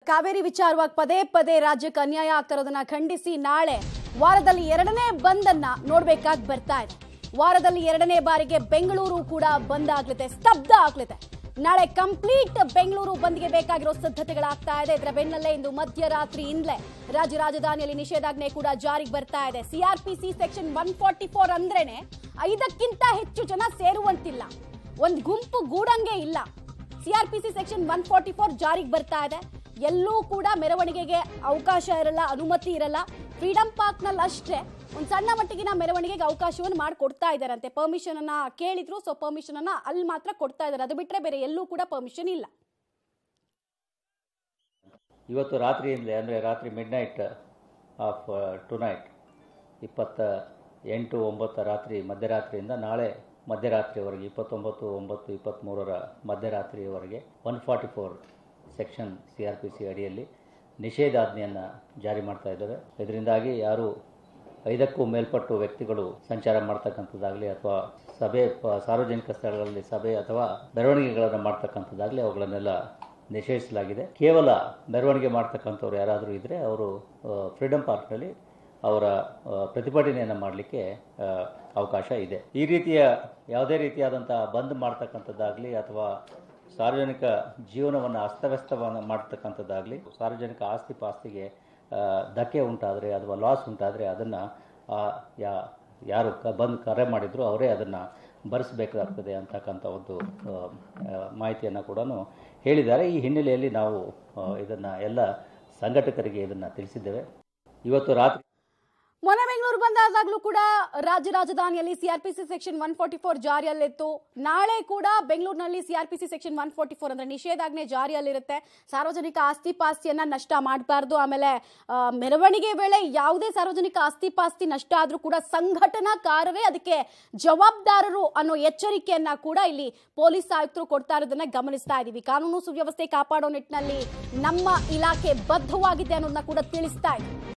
ಕಾವೇರಿ ವಿಚಾರವಾಗಿ ಪದೇ ಪದೇ ರಾಜ್ಯಕ್ಕೆ ಅನ್ಯಾಯ ಆಗ್ತಿರೋದನ್ನ ಖಂಡಿಸಿ ನಾಳೆ ವಾರದಲ್ಲಿ ಎರಡನೇ ಬಂದನ್ನ ನೋಡ್ಬೇಕಾಗಿ ಬರ್ತಾ ಇದೆ ವಾರದಲ್ಲಿ ಎರಡನೇ ಬಾರಿಗೆ ಬೆಂಗಳೂರು ಕೂಡ ಬಂದ್ ಆಗ್ಲಿದೆ ಸ್ತಬ್ಧ ಆಗ್ಲಿದೆ ನಾಳೆ ಕಂಪ್ಲೀಟ್ ಬೆಂಗಳೂರು ಬಂದ್ಗೆ ಬೇಕಾಗಿರೋ ಸಿದ್ಧತೆಗಳಾಗ್ತಾ ಇದೆ ಇದರ ಬೆನ್ನಲ್ಲೇ ಇಂದು ಮಧ್ಯರಾತ್ರಿಯಿಂದಲೇ ರಾಜ್ಯ ರಾಜಧಾನಿಯಲ್ಲಿ ನಿಷೇಧಾಜ್ಞೆ ಕೂಡ ಜಾರಿಗೆ ಬರ್ತಾ ಇದೆ CRPC section one forty four ಅಂದ್ರೇನೆ ಐದಕ್ಕಿಂತ ಹೆಚ್ಚು ಜನ ಸೇರುವಂತಿಲ್ಲ ಒಂದ್ ಗುಂಪು ಗೂಡಂಗೆ ಇಲ್ಲ CRPC section one forty four ಜಾರಿಗೆ ಬರ್ತಾ ಇದೆ ಎಲ್ಲೂ ಕೂಡ ಮೆರವಣಿಗೆಗೆ ಅವಕಾಶ ಇರಲ್ಲ ಅನುಮತಿ ಇರಲ್ಲ ಫ್ರೀಡಂ ಪಾರ್ಕ್ ನಲ್ಲಿ ಅಷ್ಟೇ ಒಂದು ಸಣ್ಣ ಮಟ್ಟಿಗಿನ ಮೆರವಣಿಗೆಗೆ ಅವಕಾಶವನ್ನು ಮಾಡಿಕೊಡ್ತಾ ಇದ್ದಾರಂತೆ ಪರ್ಮಿಷನ್ ಅನ್ನ ಕೇಳಿದ್ರು ಸೊ ಪರ್ಮಿಷನ್ ಅನ್ನ ಅಲ್ಲಿ ಮಾತ್ರ ಕೊಡ್ತಾ ಇದ್ದಾರೆ ಅದು ಬಿಟ್ರೆ ಬೇರೆ ಎಲ್ಲೂ ಕೂಡ ಪರ್ಮಿಷನ್ ಇಲ್ಲ ಇವತ್ತು ರಾತ್ರಿಯಿಂದಲೇ ಅಂದರೆ ರಾತ್ರಿ midnight of tonight ಇಪ್ಪತ್ತ ಎಂಟು ಒಂಬತ್ತು ರಾತ್ರಿ ಮಧ್ಯರಾತ್ರಿಯಿಂದ ನಾಳೆ ಮಧ್ಯರಾತ್ರಿವರೆಗೆ ಇಪ್ಪತ್ತೊಂಬತ್ತು ಒಂಬತ್ತು ಇಪ್ಪತ್ತ್ಮೂರರ ಮಧ್ಯರಾತ್ರಿಯವರೆಗೆ one forty four section C R P C ಅಡಿಯಲ್ಲಿ ನಿಷೇಧಾಜ್ಞೆಯನ್ನು ಜಾರಿ ಮಾಡ್ತಾ ಇದ್ದಾರೆ ಇದರಿಂದಾಗಿ ಯಾರು ಐದಕ್ಕೂ ಮೇಲ್ಪಟ್ಟು ವ್ಯಕ್ತಿಗಳು ಸಂಚಾರ ಮಾಡ್ತಕ್ಕಂಥದ್ದಾಗಲಿ ಅಥವಾ ಸಭೆ ಪ- ಸಾರ್ವಜನಿಕ ಸ್ಥಳಗಳಲ್ಲಿ ಸಭೆ ಅಥವಾ ಮೆರವಣಿಗೆಗಳನ್ನು ಮಾಡ್ತಕ್ಕಂಥದ್ದಾಗಲಿ ಅವುಗಳನ್ನೆಲ್ಲ ನಿಷೇಧಿಸಲಾಗಿದೆ ಕೇವಲ ಮೆರವಣಿಗೆ ಮಾಡ್ತಕ್ಕಂಥವ್ರು ಯಾರಾದರೂ ಇದ್ದರೆ ಅವರು ಫ್ರೀಡಮ್ ಪಾರ್ಕ್ನಲ್ಲಿ ಅವರ ಆ, ಪ್ರತಿಭಟನೆಯನ್ನು ಮಾಡಲಿಕ್ಕೆ ಅವಕಾಶ ಇದೆ ಈ ರೀತಿಯ ಯಾವುದೇ ರೀತಿಯಾದಂಥ ಬಂದ್ ಮಾಡ್ತಕ್ಕಂಥದ್ದಾಗಲಿ ಅಥವಾ ಸಾರ್ವಜನಿಕ ಜೀವನವನ್ನು ಅಸ್ತವ್ಯಸ್ತವನ್ನು ಮಾಡ್ತಕ್ಕಂಥದ್ದಾಗಲಿ ಸಾರ್ವಜನಿಕ ಆಸ್ತಿ ಪಾಸ್ತಿಗೆ ಆ, ಧಕ್ಕೆ ಉಂಟಾದರೆ ಅಥವಾ ಲಾಸ್ ಉಂಟಾದರೆ ಅದನ್ನು ಯಾ ಯಾರು ಕ ಬಂದು ಕರೆ ಮಾಡಿದ್ರು ಅವರೇ ಅದನ್ನು ಭರಿಸಬೇಕಾಗ್ತದೆ ಅಂತಕ್ಕಂಥ ಒಂದು ಆ, ಆ, ಮಾಹಿತಿಯನ್ನು ಕೂಡ ಹೇಳಿದ್ದಾರೆ ಈ ಹಿನ್ನೆಲೆಯಲ್ಲಿ ನಾವು ಇದನ್ನು ಎಲ್ಲ ಸಂಘಟಕರಿಗೆ ಇದನ್ನು ತಿಳಿಸಿದ್ದೇವೆ ಇವತ್ತು ರಾತ್ರಿ ಮೊನ್ನೆ ಬೆಂಗಳೂರು ಬಂದಾದಾಗ್ಲೂ ಕೂಡ ರಾಜ್ಯ ರಾಜಧಾನಿಯಲ್ಲಿ CRPC section one forty four ಜಾರಿಯಲ್ಲಿತ್ತು ನಾಳೆ ಕೂಡ ಬೆಂಗಳೂರಿನಲ್ಲಿ CRPC section one forty four ಅಂದ್ರೆ ನಿಷೇಧಾಜ್ಞೆ ಜಾರಿಯಲ್ಲಿರುತ್ತೆ ಸಾರ್ವಜನಿಕ ಆಸ್ತಿ ಪಾಸ್ತಿಯನ್ನ ನಷ್ಟ ಮಾಡಬಾರ್ದು ಆಮೇಲೆ ಆ, ಮೆರವಣಿಗೆ ವೇಳೆ ಯಾವುದೇ ಸಾರ್ವಜನಿಕ ಆಸ್ತಿ ಪಾಸ್ತಿ ನಷ್ಟ ಆದ್ರೂ ಕೂಡ ಸಂಘಟನಾಕಾರರೇ ಅದಕ್ಕೆ ಜವಾಬ್ದಾರರು ಅನ್ನೋ ಎಚ್ಚರಿಕೆಯನ್ನ ಕೂಡ ಇಲ್ಲಿ ಪೊಲೀಸ್ ಆಯುಕ್ತರು ಕೊಡ್ತಾ ಇರೋದನ್ನ ಗಮನಿಸ್ತಾ ಇದೀವಿ ಕಾನೂನು ಸುವ್ಯವಸ್ಥೆ ಕಾಪಾಡೋ ನಿಟ್ಟಿನಲ್ಲಿ ನಮ್ಮ ಇಲಾಖೆ ಬದ್ಧವಾಗಿದೆ ಅನ್ನೋದನ್ನ ಕೂಡ ತಿಳಿಸ್ತಾ ಇದೆ